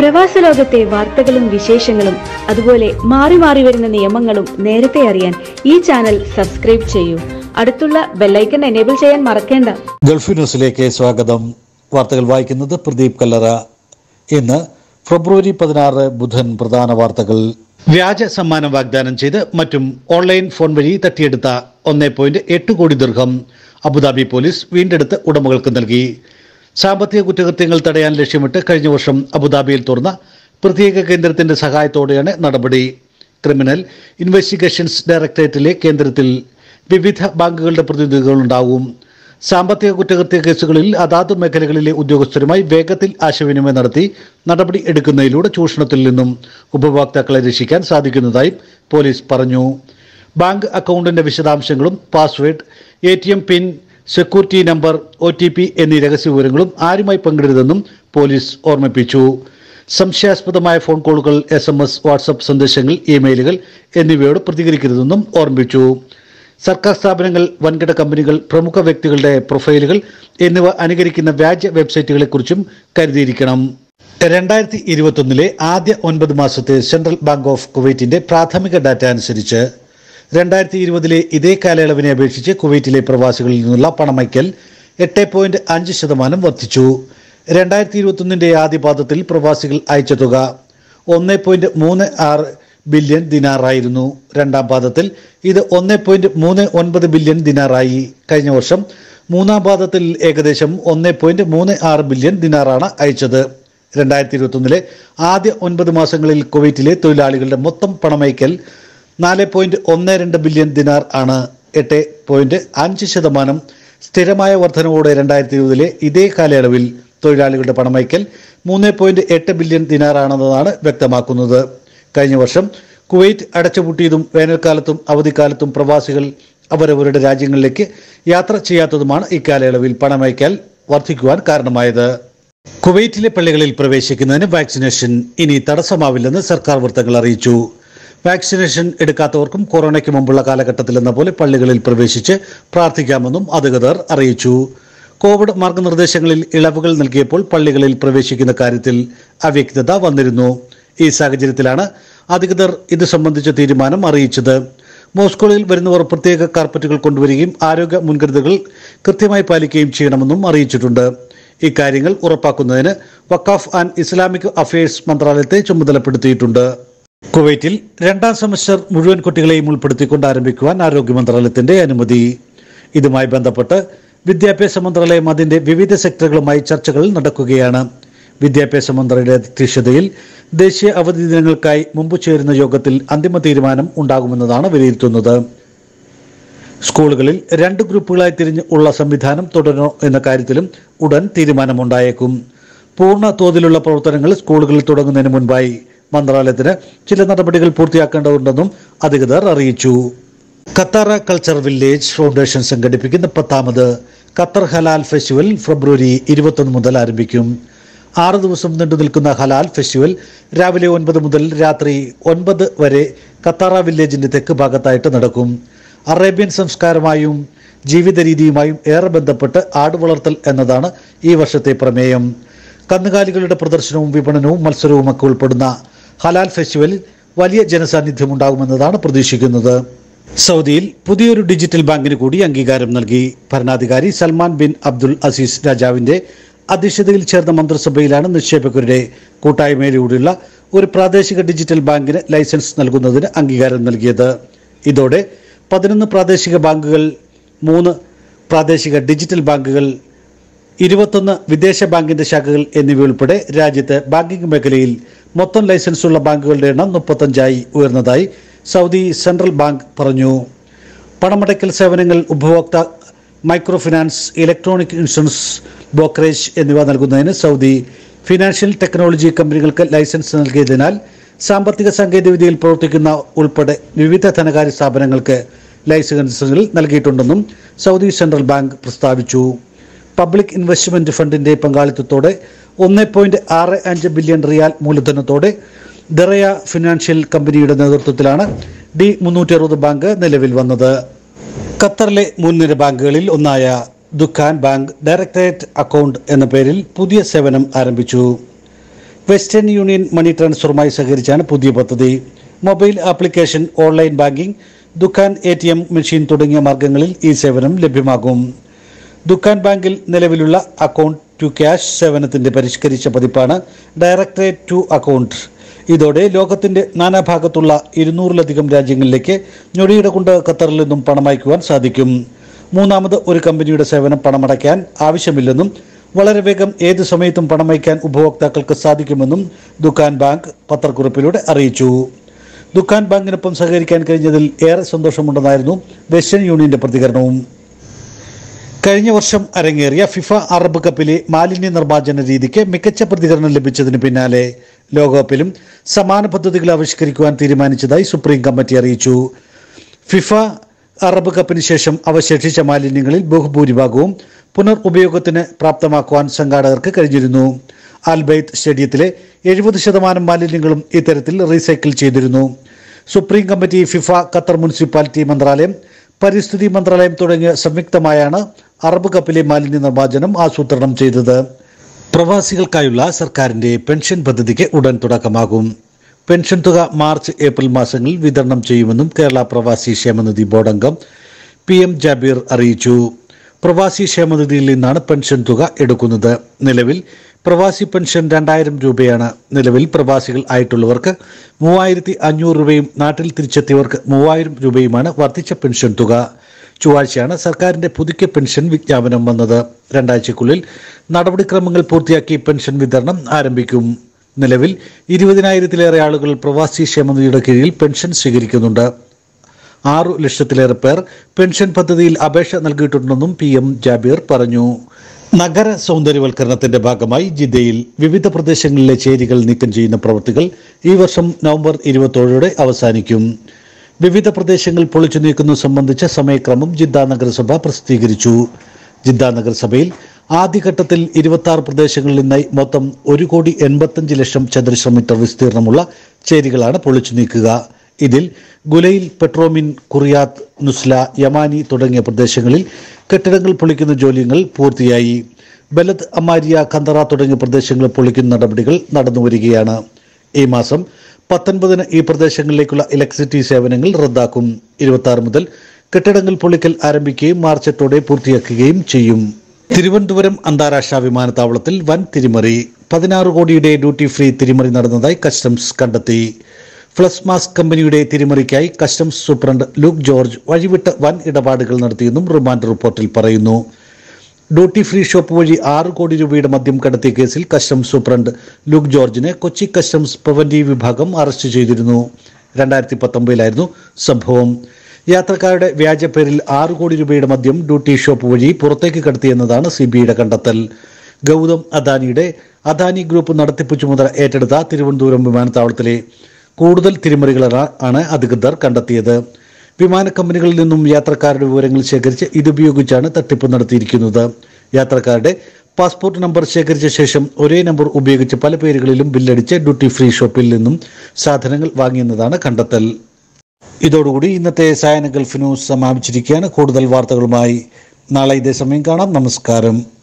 പ്രവാസ ലോകത്തെ വാർത്തകളും വിശേഷങ്ങളും അതുപോലെ മാറി മാറി വരുന്ന നിയമങ്ങളും നേരത്തെ അറിയാൻ ഈ ചാനൽ സബ്സ്ക്രൈബ് ചെയ്യൂ അടുത്തുള്ള ബെല്ലൈക്കൺ എനേബിൾ ചെയ്യാൻ മറക്കേണ്ട ഗൾഫ് ന്യൂസിലേക്ക് സ്വാഗതം വാർത്തകൾ വായിക്കുന്നത് പ്രദീപ് കല്ലറ ഇന്ന് ഫെബ്രുവരി പതിനാറ് ബുധൻ പ്രധാന വാർത്തകൾ വ്യാജ സമ്മാനം വാഗ്ദാനം ചെയ്ത് മറ്റും ഓൺലൈൻ ഫോൺ വഴി തട്ടിയെടുത്ത ഒന്നേ പോയിന്റ് എട്ട് കോടി ദീർഘം അബുദാബി പോലീസ് വീണ്ടെടുത്ത് ഉടമകൾക്ക് നൽകി സാമ്പത്തിക കുറ്റകൃത്യങ്ങൾ തടയാൻ ലക്ഷ്യമിട്ട് കഴിഞ്ഞ വർഷം അബുദാബിയിൽ തുറന്ന പ്രത്യേക കേന്ദ്രത്തിന്റെ സഹായത്തോടെയാണ് നടപടി ക്രിമിനൽ ഇൻവെസ്റ്റിഗേഷൻസ് ഡയറക്ടറേറ്റിലെ കേന്ദ്രത്തിൽ വിവിധ ബാങ്കുകളുടെ പ്രതിനിധികളുണ്ടാവും സാമ്പത്തിക കുറ്റകൃത്യ കേസുകളിൽ അതാത് മേഖലകളിലെ ഉദ്യോഗസ്ഥരുമായി വേഗത്തിൽ ആശയവിനിമയം നടത്തി നടപടി എടുക്കുന്നതിലൂടെ ചൂഷണത്തിൽ നിന്നും ഉപഭോക്താക്കളെ രക്ഷിക്കാൻ സാധിക്കുന്നതായും പോലീസ് പറഞ്ഞു ബാങ്ക് അക്കൗണ്ടിന്റെ വിശദാംശങ്ങളും password A T M PIN security number O T P എന്നീ രഹസ്യ വിവരങ്ങളും ആരുമായി പങ്കിടരുതെന്നും പോലീസ് ഓർമ്മിപ്പിച്ചു സംശയാസ്പദമായ ഫോൺ കോളുകൾ എസ് എം എസ് വാട്സപ്പ് സന്ദേശങ്ങൾ ഇമെയിലുകൾ എന്നിവയോട് പ്രതികരിക്കരുതെന്നും ഓർമ്മിപ്പിച്ചു സർക്കാർ സ്ഥാപനങ്ങൾ വൻകിട കമ്പനികൾ പ്രമുഖ വ്യക്തികളുടെ പ്രൊഫൈലുകൾ എന്നിവ അനുകരിക്കുന്ന വ്യാജ വെബ്സൈറ്റുകളെക്കുറിച്ചും കരുതിയിരിക്കണം രണ്ടായിരത്തി ഇരുപത്തൊന്നിലെ ആദ്യ ഒൻപത് മാസത്തെ സെൻട്രൽ ബാങ്ക് ഓഫ് കുവൈറ്റിന്റെ പ്രാഥമിക ഡാറ്റ അനുസരിച്ച് രണ്ടായിരത്തി ഇരുപതിലെ ഇതേ കാലയളവിനെ അപേക്ഷിച്ച് കുവൈറ്റിലെ പ്രവാസികളിൽ നിന്നുള്ള പണമയ്ക്കൽ എട്ട് പോയിന്റ് അഞ്ച് ശതമാനം വർദ്ധിച്ചു രണ്ടായിരത്തി ഇരുപത്തൊന്നിന്റെ ആദ്യ പാദത്തിൽ പ്രവാസികൾ അയച്ച തുക ഒന്ന് പോയിന്റ് മൂന്ന് ആറ് ബില്യൺ ദിനാറായിരുന്നു രണ്ടാം പാദത്തിൽ ഇത് ഒന്ന് പോയിന്റ് മൂന്ന് ഒൻപത് ബില്യൺ ദിനാറായി കഴിഞ്ഞ വർഷം മൂന്നാം പാദത്തിൽ ഏകദേശം ഒന്ന് പോയിന്റ് മൂന്ന് ആറ് ബില്യൺ ദിനാറാണ് അയച്ചത് രണ്ടായിരത്തി ഇരുപത്തൊന്നിലെ ആദ്യ ഒൻപത് മാസങ്ങളിൽ കുവൈറ്റിലെ തൊഴിലാളികളുടെ മൊത്തം പണമയക്കൽ നാല് പോയിന്റ് ഒന്ന് രണ്ട് ബില്യൺ ദിനാർ ആണ് എട്ട് പോയിന്റ് അഞ്ച് ശതമാനം സ്ഥിരമായ വർധനവോടെ രണ്ടായിരത്തി ഇരുപതിലെ ഇതേ കാലയളവിൽ തൊഴിലാളികളുടെ പണമയക്കൽ മൂന്ന് പോയിന്റ് എട്ട് ബില്യൺ ദിനാറാണെന്നതാണ് വ്യക്തമാക്കുന്നത് കഴിഞ്ഞ വർഷം കുവൈറ്റ് അടച്ചുപൂട്ടിയതും വേനൽക്കാലത്തും അവധിക്കാലത്തും പ്രവാസികൾ അവരവരുടെ രാജ്യങ്ങളിലേക്ക് യാത്ര ചെയ്യാത്തതുമാണ് ഇക്കാലയളവിൽ പണമയക്കൽ വർദ്ധിക്കുവാൻ കാരണമായത് കുവൈറ്റിലെ പള്ളികളിൽ പ്രവേശിക്കുന്നതിന് വാക്സിനേഷൻ ഇനി തടസ്സമാവില്ലെന്ന് സർക്കാർ വൃത്തങ്ങൾ അറിയിച്ചു വാക്സിനേഷൻ എടുക്കാത്തവർക്കും കൊറോണയ്ക്ക് മുമ്പുള്ള കാലഘട്ടത്തിലെന്ന പോലെ പള്ളികളിൽ പ്രവേശിച്ച് പ്രാർത്ഥിക്കാമെന്നും അധികൃതർ അറിയിച്ചു കോവിഡ് മാർഗനിർദ്ദേശങ്ങളിൽ ഇളവുകൾ നൽകിയപ്പോൾ പള്ളികളിൽ പ്രവേശിക്കുന്ന കാര്യത്തിൽ അവ്യക്തത വന്നിരുന്നു ഈ സാഹചര്യത്തിലാണ് അധികൃതർ ഇത് സംബന്ധിച്ച തീരുമാനം അറിയിച്ചത് മോസ്കോയിൽ വരുന്നവർ പ്രത്യേക കാർപ്പറ്റുകൾ കൊണ്ടുവരികയും ആരോഗ്യ മുൻകരുതലുകൾ കൃത്യമായി പാലിക്കുകയും ചെയ്യണമെന്നും അറിയിച്ചിട്ടുണ്ട് ഇക്കാര്യങ്ങൾ ഉറപ്പാക്കുന്നതിന് വക്കാഫ് ആൻഡ് ഇസ്ലാമിക് അഫയേഴ്സ് മന്ത്രാലയത്തെ ചുമതലപ്പെടുത്തിയിട്ടുണ്ട് കുവൈറ്റിൽ രണ്ടാം സെമസ്റ്റർ മുഴുവൻ കുട്ടികളെയും ഉൾപ്പെടുത്തിക്കൊണ്ട് ആരംഭിക്കുവാൻ ആരോഗ്യ മന്ത്രാലയത്തിന്റെ അനുമതി ഇതുമായി ബന്ധപ്പെട്ട് വിദ്യാഭ്യാസ മന്ത്രാലയം അതിന്റെ വിവിധ സെക്ടറുകളുമായി ചർച്ചകൾ നടക്കുകയാണ് വിദ്യാഭ്യാസ മന്ത്രിയുടെ അധ്യക്ഷതയിൽ ദേശീയ അവധി ദിനങ്ങൾക്കായി മുമ്പ് ചേരുന്ന യോഗത്തിൽ അന്തിമ തീരുമാനം ഉണ്ടാകുമെന്നതാണ് വിലയിരുത്തുന്നത് സ്കൂളുകളിൽ രണ്ട് ഗ്രൂപ്പുകളായി തിരിഞ്ഞ് ഉള്ള സംവിധാനം തുടരണോ എന്ന കാര്യത്തിലും ഉടൻ തീരുമാനമുണ്ടായേക്കും പൂർണ്ണ തോതിലുള്ള പ്രവർത്തനങ്ങൾ സ്കൂളുകളിൽ തുടങ്ങുന്നതിന് മുൻപായി മന്ത്രാലയത്തിന് ചില നടപടികൾ പൂർത്തിയാക്കേണ്ടതുണ്ടെന്നും അധികൃതർ അറിയിച്ചു ഖത്തറ കൾച്ചർ വില്ലേജ് ഫൗണ്ടേഷൻ സംഘടിപ്പിക്കുന്ന പത്താമത് ഖത്തർ ഹലാൽ ഫെസ്റ്റിവൽ ഫെബ്രുവരി ഇരുപത്തൊന്ന് മുതൽ ആരംഭിക്കും ആറ് ദിവസം നീണ്ടു നിൽക്കുന്ന ഹലാൽ ഫെസ്റ്റിവൽ രാവിലെ ഒൻപത് മുതൽ രാത്രി ഒൻപത് വരെ ഖത്താറ വില്ലേജിന്റെ തെക്ക് ഭാഗത്തായിട്ട് നടക്കും അറേബ്യൻ സംസ്കാരമായും ജീവിത രീതിയുമായും ഏറെ ബന്ധപ്പെട്ട് ആട് വളർത്തൽ എന്നതാണ് ഈ വർഷത്തെ പ്രമേയം കന്നുകാലികളുടെ പ്രദർശനവും വിപണനവും മത്സരവും ഒക്കെ ഉൾപ്പെടുന്ന ഹലാൽ ഫെസ്റ്റിവലിൽ വലിയ ജനസാന്നിധ്യം ഉണ്ടാകുമെന്നതാണ് പ്രതീക്ഷിക്കുന്നത് സൗദിയിൽ പുതിയൊരു ഡിജിറ്റൽ ബാങ്കിന് കൂടി അംഗീകാരം നൽകി ഭരണാധികാരി സൽമാൻ ബിൻ അബ്ദുൽ അസീസ് രാജാവിന്റെ അധ്യക്ഷതയിൽ ചേർന്ന മന്ത്രിസഭയിലാണ് നിക്ഷേപകരുടെ കൂട്ടായ്മയിലൂടെയുള്ള ഒരു പ്രാദേശിക ഡിജിറ്റൽ ബാങ്കിന് ലൈസൻസ് നൽകുന്നതിന് അംഗീകാരം നൽകിയത് ഇതോടെ പതിനൊന്ന് പ്രാദേശിക ബാങ്കുകൾ മൂന്ന് പ്രാദേശിക ഡിജിറ്റൽ ബാങ്കുകൾ ഇരുപത്തൊന്ന് വിദേശ ബാങ്കിന്റെ ശാഖകൾ എന്നിവയുൾപ്പെടെ രാജ്യത്ത് ബാങ്കിംഗ് മേഖലയിൽ മൊത്തം ലൈസൻസുള്ള ബാങ്കുകളുടെ എണ്ണം മുപ്പത്തഞ്ചായി ഉയർന്നതായി സൗദി സെൻട്രൽ ബാങ്ക് പറഞ്ഞു പണമടയ്ക്കൽ സേവനങ്ങൾ ഉപഭോക്ത micro finance electronic insurance brokerage എന്നിവ നൽകുന്നതിന് സൗദി ഫിനാൻഷ്യൽ ടെക്നോളജി കമ്പനികൾക്ക് ലൈസൻസ് നൽകിയതിനാൽ സാമ്പത്തിക സാങ്കേതികവിദ്യയിൽ പ്രവർത്തിക്കുന്ന ഉൾപ്പെടെ വിവിധ ധനകാര്യ സ്ഥാപനങ്ങൾക്ക് ലൈസൻസുകൾ നൽകിയിട്ടുണ്ടെന്നും സൗദി സെൻട്രൽ ബാങ്ക് പ്രസ്താവിച്ചു പബ്ലിക് ഇൻവെസ്റ്റ്മെന്റ് ഫണ്ടിന്റെ പങ്കാളിത്തത്തോടെ ഒന്ന് പോയിന്റ് ആറ് അഞ്ച് ബില്യൺ റിയാൽ മൂലധനത്തോടെ ദറയ ഫിനാൻഷ്യൽ കമ്പനിയുടെ നേതൃത്വത്തിലാണ് ഡി മുന്നൂറ്റി അറുപത് ബാങ്ക് നിലവിൽ വന്നത് ഖത്തറിലെ മുൻനിര ബാങ്കുകളിൽ ഒന്നായ ദുഖാൻ ബാങ്ക് ഡയറക്ടറേറ്റ് അക്കൗണ്ട് എന്ന പേരിൽ പുതിയ സേവനം ആരംഭിച്ചു വെസ്റ്റേൺ യൂണിയൻ മണി ട്രാൻസ്ഫറുമായി സഹകരിച്ചാണ് പുതിയ പദ്ധതി മൊബൈൽ ആപ്ലിക്കേഷൻ ഓൺലൈൻ ബാങ്കിംഗ് ദുക്കാൻ എ ടി എം മെഷീൻ തുടങ്ങിയ മാർഗങ്ങളിൽ ഈ സേവനം ലഭ്യമാകും ദുക്കാൻ ബാങ്കിൽ നിലവിലുള്ള അക്കൗണ്ട് ടു ക്യാഷ് സേവനത്തിന്റെ പരിഷ്കരിച്ച പതിപ്പാണ് ഡയറക്ടറേറ്റ് ടു അക്കൗണ്ട് ഇതോടെ ലോകത്തിന്റെ നാനാഭാഗത്തുള്ള ഇരുന്നൂറിലധികം രാജ്യങ്ങളിലേക്ക് ഞൊടിയിട കൊണ്ട് ഖത്തറിൽ നിന്നും പണമയക്കുവാൻ സാധിക്കും മൂന്നാമത് ഒരു കമ്പനിയുടെ സേവനം പണമടയ്ക്കാൻ ആവശ്യമില്ലെന്നും വളരെ വേഗം ഏത് സമയത്തും പണമയക്കാൻ ഉപഭോക്താക്കൾക്ക് സാധിക്കുമെന്നും ദുക്കാൻ ബാങ്ക് പത്രക്കുറിപ്പിലൂടെ അറിയിച്ചു ദുക്കാൻ ബാങ്കിനൊപ്പം സഹകരിക്കാൻ കഴിഞ്ഞതിൽ ഏറെ സന്തോഷമുണ്ടെന്നായിരുന്നു വെസ്റ്റേൺ യൂണിയന്റെ പ്രതികരണവും കഴിഞ്ഞ വർഷം അരങ്ങേറിയ ഫിഫ അറബ് കപ്പിലെ മാലിന്യ നിർമ്മാർജ്ജന രീതിക്ക് മികച്ച പ്രതികരണം ലഭിച്ചതിന് പിന്നാലെ ലോകകപ്പിലും സമാന പദ്ധതികൾ ആവിഷ്കരിക്കുവാൻ തീരുമാനിച്ചതായി സുപ്രീം കമ്മിറ്റി അറിയിച്ചു ഫിഫ അറബ് കപ്പിന് ശേഷം അവശേഷിച്ച മാലിന്യങ്ങളിൽ ബഹുഭൂരിഭാഗവും പുനർ ഉപയോഗത്തിന് പ്രാപ്തമാക്കുവാൻ സംഘാടകർക്ക് കഴിഞ്ഞിരുന്നു ആൽബൈത്ത് സ്റ്റേഡിയത്തിലെ എഴുപത് ശതമാനം മാലിന്യങ്ങളും ഇത്തരത്തിൽ റീസൈക്കിൾ ചെയ്തിരുന്നു supreme committee FIFA Qatar municipality മന്ത്രാലയം പരിസ്ഥിതി മന്ത്രാലയം തുടങ്ങിയ സംയുക്തമായാണ് അറബ് കപ്പിലെ മാലിന്യ നിർമ്മാർജ്ജനം ആസൂത്രണം ചെയ്തത് പ്രവാസികൾക്കായുള്ള സർക്കാരിന്റെ പെൻഷൻ പദ്ധതിക്ക് ഉടൻ തുടക്കമാകും പെൻഷൻ തുക മാർച്ച് ഏപ്രിൽ മാസങ്ങളിൽ വിതരണം ചെയ്യുമെന്നും കേരള പ്രവാസി ക്ഷേമനിധി ബോർഡ് അംഗം പി എം ജാബീർ അറിയിച്ചു പ്രവാസി ക്ഷേമനിധിയിൽ നിന്നാണ് പെൻഷൻ തുക എടുക്കുന്നത് നിലവിൽ പ്രവാസി പെൻഷൻ രണ്ടായിരം രൂപയാണ് നിലവിൽ പ്രവാസികൾ ആയിട്ടുള്ളവർക്ക് മൂവായിരത്തി അഞ്ഞൂറ് രൂപയും നാട്ടിൽ തിരിച്ചെത്തിയവർക്ക് മൂവായിരം രൂപയുമാണ് വർദ്ധിച്ച പെൻഷൻ തുക ചൊവ്വാഴ്ചയാണ് സർക്കാരിന്റെ പുതുക്കിയ പെൻഷൻ വിജ്ഞാപനം വന്നത് രണ്ടാഴ്ചക്കുള്ളിൽ നടപടിക്രമങ്ങൾ പൂർത്തിയാക്കി പെൻഷൻ വിതരണം ആരംഭിക്കും നിലവിൽ ഇരുപതിനായിരത്തിലേറെ ആളുകൾ പ്രവാസി ക്ഷേമനിധിയുടെ കീഴിൽ പെൻഷൻ സ്വീകരിക്കുന്നുണ്ട് ആറു ലക്ഷത്തിലേറെ പേർ പെൻഷൻ പദ്ധതിയിൽ അപേക്ഷ നൽകിയിട്ടുണ്ടെന്നും പി എം ജാബീർ പറഞ്ഞു നഗര സൗന്ദര്യവൽക്കരണത്തിന്റെ ഭാഗമായി ജിദ്ദയിൽ വിവിധ പ്രദേശങ്ങളിലെ ചേരികൾ നീക്കം ചെയ്യുന്ന പ്രവൃത്തികൾ ഈ വർഷം നവംബർ ഇരുപത്തോടെ അവസാനിക്കും വിവിധ പ്രദേശങ്ങൾ പൊളിച്ചു നീക്കുന്നത് സംബന്ധിച്ച സമയക്രമം ജിദ്ദ നഗരസഭ പ്രസിദ്ധീകരിച്ചു ജിദ്ദ നഗരസഭയിൽ ആദ്യഘട്ടത്തിൽ ഇരുപത്തി ആറ് പ്രദേശങ്ങളിൽ നിന്നായി മൊത്തം ഒരു കോടി എൺപത്തഞ്ച് ലക്ഷം ചതുരശ്ര മീറ്റർ വിസ്തീർണമുള്ള ചേരികളാണ് പൊളിച്ചു നീക്കുക ഇതിൽ ഗുലയിൽ പെട്രോമിൻ കുറിയാത്ത് നുസ്ല യമാനി തുടങ്ങിയ പ്രദേശങ്ങളിൽ കെട്ടിടങ്ങൾ പൊളിക്കുന്ന ജോലികൾ പൂർത്തിയായി ബലത് അമാരിയ ഖന്തറ തുടങ്ങിയ പ്രദേശങ്ങൾ പൊളിക്കുന്ന നടപടികൾ നടന്നുവരികയാണ് ഈ മാസം പത്തൊൻപതിന് ഈ പ്രദേശങ്ങളിലേക്കുള്ള ഇലക്ട്രിസിറ്റി സേവനങ്ങൾ റദ്ദാക്കും ഇരുപത്തി ആറ് മുതൽ കെട്ടിടങ്ങൾ പൊളിക്കൽ ആരംഭിക്കുകയും മാർച്ച് എട്ടോടെ പൂർത്തിയാക്കുകയും ചെയ്യും തിരുവനന്തപുരം അന്താരാഷ്ട്ര വിമാനത്താവളത്തിൽ വൻ തിരിമറി പതിനാറ് കോടിയുടെ ഡ്യൂട്ടി ഫ്രീ തിരിമറി നടന്നതായി കസ്റ്റംസ് കണ്ടെത്തി ഫ്ലസ്മാസ് കമ്പനിയുടെ തിരിമറിക്കായി കസ്റ്റംസ് സൂപ്രണ്ട് ലൂക്ക് ജോർജ് വഴിവിട്ട് വൻ ഇടപാടുകൾ നടത്തിയെന്നും റിമാൻഡ് റിപ്പോർട്ടിൽ പറയുന്നു ഡ്യൂട്ടി ഫ്രീ ഷോപ്പ് വഴി ആറ് കോടി രൂപയുടെ മദ്യം കടത്തിയ കേസിൽ കസ്റ്റംസ് സൂപ്രണ്ട് ലൂക്ക് ജോർജിനെ കൊച്ചി കസ്റ്റംസ് പ്രിവന്റീവ് വിഭാഗം അറസ്റ്റ് ചെയ്തിരുന്നു രണ്ടായിരത്തി പത്തൊമ്പതിലായിരുന്നു സംഭവം യാത്രക്കാരുടെ വ്യാജ പേരിൽ ആറ് കോടി രൂപയുടെ മദ്യം ഡ്യൂട്ടി ഷോപ്പ് വഴി പുറത്തേക്ക് കടത്തിയെന്നതാണ് സി ബി ഐയുടെ കണ്ടെത്തൽ ഗൗതം അദാനിയുടെ അദാനി ഗ്രൂപ്പ് നടത്തിപ്പ് ചുമതല ഏറ്റെടുത്ത തിരുവനന്തപുരം വിമാനത്താവളത്തിലെ കൂടുതൽ തിരിമറികളാണ് ആണ് അധികൃതർ കണ്ടെത്തിയത് വിമാന കമ്പനികളിൽ നിന്നും യാത്രക്കാരുടെ വിവരങ്ങൾ ശേഖരിച്ച് ഇതുപയോഗിച്ചാണ് തട്ടിപ്പ് നടത്തിയിരിക്കുന്നത് യാത്രക്കാരുടെ പാസ്പോർട്ട് നമ്പർ ശേഖരിച്ച ശേഷം ഒരേ നമ്പർ ഉപയോഗിച്ച് പല പേരുകളിലും ബില്ലടിച്ച് ഡ്യൂട്ടി ഫ്രീ ഷോപ്പിൽ നിന്നും സാധനങ്ങൾ വാങ്ങിയെന്നതാണ് കണ്ടെത്തൽ ഇതോടുകൂടി ഇന്നത്തെ സായന ഗൾഫ് ന്യൂസ് സമാപിച്ചിരിക്കുകയാണ് കൂടുതൽ വാർത്തകളുമായി നാളെ ഇതേ സമയം കാണാം നമസ്കാരം